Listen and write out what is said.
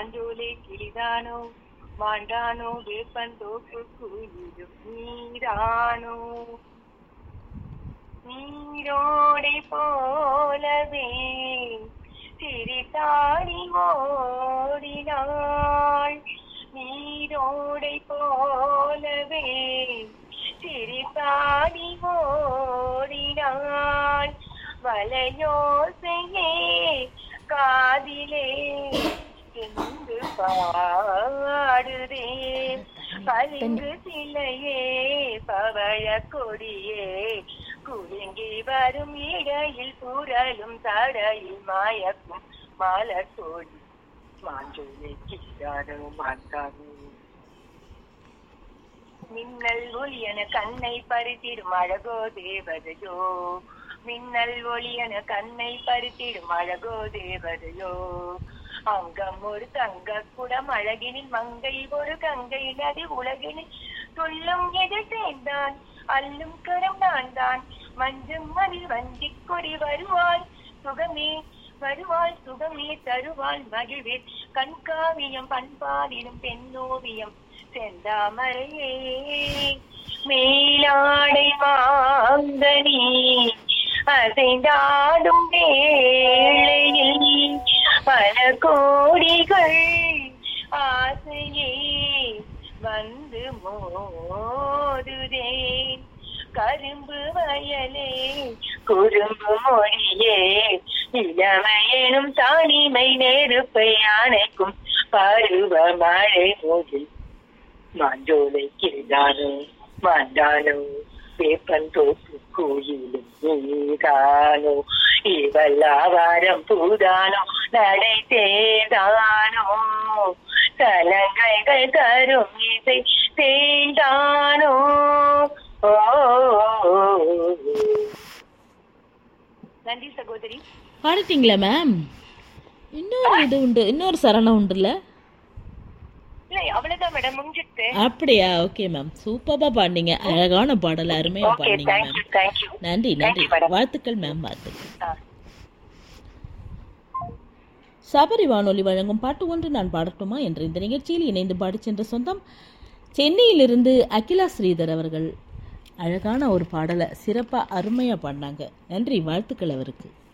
மாஞ்சோலை கிளிதானோ மாண்டானோ வேப்பந்தோப்பு குயிலும் நீரானோ நீரோடை போலவே சிரித்தாடி ஓடினாள் நீரோடை போலவே சிரித்தாடி ஓடினாள் வலையோசையே காதிலே எங்கு பாடுதே பளிங்கு சிலையே பவழ கொடியே குலுங்கி வரும் இடையில் புரளும் தடையில் மாயக்கும் மலர் கொடி மாஞ்சோலை கிட்டானோ மாந்தானோ மின்னல் ஒளியன கண்ணை பறித்திடும் அழகோ தேவதையோ மின்னல் ஒளியன கண்ணை பறித்திடும் அழகோ தேவதையோ அங்கம் ஒரு தங்க குடம் அழகினில் மங்கை ஒரு கங்கை நதி உலகினில் துள்ளும் எதிர் சேர்ந்தான் அல்லும் கரம் நான் தான் மஞ்சம் அதில் வஞ்சி கொடி வருவாள் சுகமே வருவாள் சுகமே தருவாள் மகிழ்வே கண்காவியம் பண்பாடினும் பெண்ணோவியம் செந்தாமரையே மேலாடை மாங்கனி அசைந்தாடும் வேளையில் பல கோடிகள் ஆசையே வந்து மோதுதே கரும்பு வயலே குறும்பு மொழியே இளமையெனும் தானிமை நெருப்பை அணைக்கும் பருவ மழை மோதில் மாஞ்சோலை கிழிதானோ மாண்டானோ வேப்பந்தோப்பு கோயிலும் நீதானோ இவல்லாவாரம் பூதானோ நடை தேதானோ தலங்கைகள் தரும் இசை தேண்டானோ ஓ நன்றி சகோதரி பாடிட்டீங்களா மேம் இன்னொரு இது உண்டு இன்னொரு சரணம் உண்டுல்ல இல்ல அவ்வளவுதான் மேடம் முடிஞ்சிட்டு அப்படியா ஓகே மேம் சூப்பரா பாடினீங்க அழகான பாடல் அருமையா ஓகே பாடினீங்க தேங்க்யூ மேம் தேங்க்யூ நன்றி நன்றி Thank you, madam. வாழ்த்துக்கள் மேம் வாழ்த்துக்கள் ஆ சபரி வானொலி வழங்கும் பாட்டு ஒன்று நான் பாடட்டுமா என்ற இந்த நிகழ்ச்சியில் இணைந்து பாடிச் சென்ற சொந்தம் சென்னையிலிருந்து அகிலா ஸ்ரீதர் அவர்கள் அழகான ஒரு பாடலை சிறப்பாக அருமையாக பாடினாங்க நன்றி வாழ்த்துக்கள் அவருக்கு